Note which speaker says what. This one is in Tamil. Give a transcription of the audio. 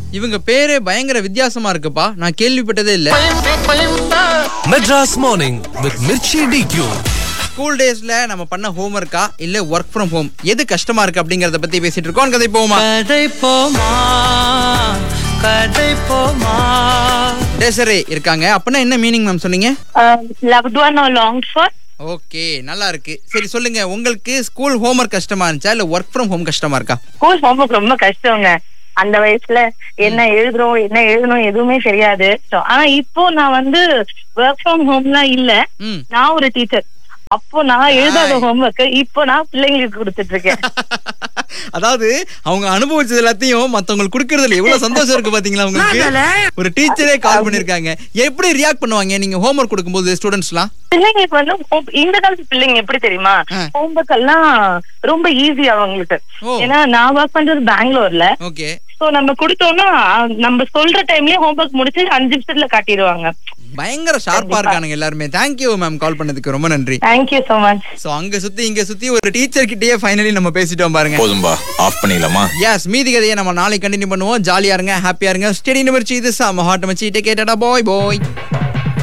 Speaker 1: இவங்க பேரே பயங்கர வித்தியாசமா இருக்குப்பா நான் கேள்விப்பட்டதே இல்ல
Speaker 2: Madras Morning with Mirchi DQ.
Speaker 1: School டேஸ்ல நம்ம பண்ண ஹோம்ஒர்க்கா இல்ல ஒர்க் ஃப்ரம் ஹோம் எது கஷ்டமா இருக்கு அப்படிங்கறத பத்தி பேசிட்டு இருக்கோம் கதை போமா
Speaker 3: கதை போமா கதை போமா
Speaker 1: டேசரே இருக்காங்க அப்படின்னா என்ன மீனிங் மேம் சொன்னீங்க
Speaker 4: um, loved one or longed for.
Speaker 1: Okay நல்லா இருக்கு சரி சொல்லுங்க உங்களுக்கு ஸ்கூல் ஹோம்ஒர்க் கஷ்டமா இருந்துச்சா இல்ல ஒர்க் ஃப்ரம் ஹோம் கஷ்டமா இருக்கா
Speaker 4: ஸ்கூல் ஹோம்ஒர்க் ரொம்ப கஷ்டங்க அந்த வயசுல என்ன எழுதுறோம் என்ன எழுதணும் எதுவுமே தெரியாது So, ஆனா இப்போ நான் வந்து ஒர்க் ஃப்ரம் ஹோம்லாம் இல்ல
Speaker 1: ம்
Speaker 4: நான் ஒரு டீச்சர் அப்போ நான் எழுதாத
Speaker 1: Hi.
Speaker 4: ஹோம்ஒர்க் இப்போ நான் பிள்ளைங்களுக்கு கொடுத்துட்டு இருக்கேன்
Speaker 1: அதாவது அவங்க அனுபவிச்சது எல்லாத்தையும் மத்தவங்களுக்கு கொடுக்கறதுல எவ்வளவு சந்தோஷம் இருக்கு பாத்தீங்களா உங்களுக்கு ஒரு டீச்சரே கால் பண்ணிருக்காங்க எப்படி ரியாக்ட் பண்ணுவாங்க நீங்க ஹோம்ஒர்க் கொடுக்கும்போது ஸ்டூடெண்ட்ஸ்லாம்
Speaker 4: பிள்ளைங்களுக்கு வந்து home- இந்த காலத்து பிள்ளைங்க எப்படி தெரியுமா
Speaker 1: ஆ.
Speaker 4: ஹோம்ஒர்க் எல்லாம் ரொம்ப ஈஸி அவங்களுக்கு
Speaker 1: ஓ.
Speaker 4: ஏன்னா நான் ஒர்க் பண்றது பெங்களூர்ல
Speaker 1: ஓகே
Speaker 4: சோ நம்ம கொடுத்தோம்னா நம்ம சொல்ற டைம்லயே ஹோம்ஒர்க் முடிச்சு அஞ்சு நிமிஷத்துல காட்டிடுவாங்க
Speaker 1: பயங்கர ஷார்ப்பா இருக்கானுங்க எல்லாருமே தேங்க்யூ மேம் கால் பண்ணதுக்கு ரொம்ப நன்றி
Speaker 4: தேங்க்யூ சோ மச்
Speaker 1: சோ அங்க சுத்தி இங்க சுத்தி ஒரு டீச்சர் கிட்டயே ஃபைனலி நம்ம பேசிட்டோம் பாருங்க
Speaker 5: போதும்பா ஆஃப் பண்ணிடலாமா
Speaker 1: எஸ் மீதி கதையை நம்ம நாளைக்கு கண்டினியூ பண்ணுவோம் ஜாலியா இருங்க ஹாப்பியா இருங்க ஸ்டெடி நிமிர்ச்சி இது சாம ஹாட் மச்சி டேக் கேட்டடா பாய் பாய்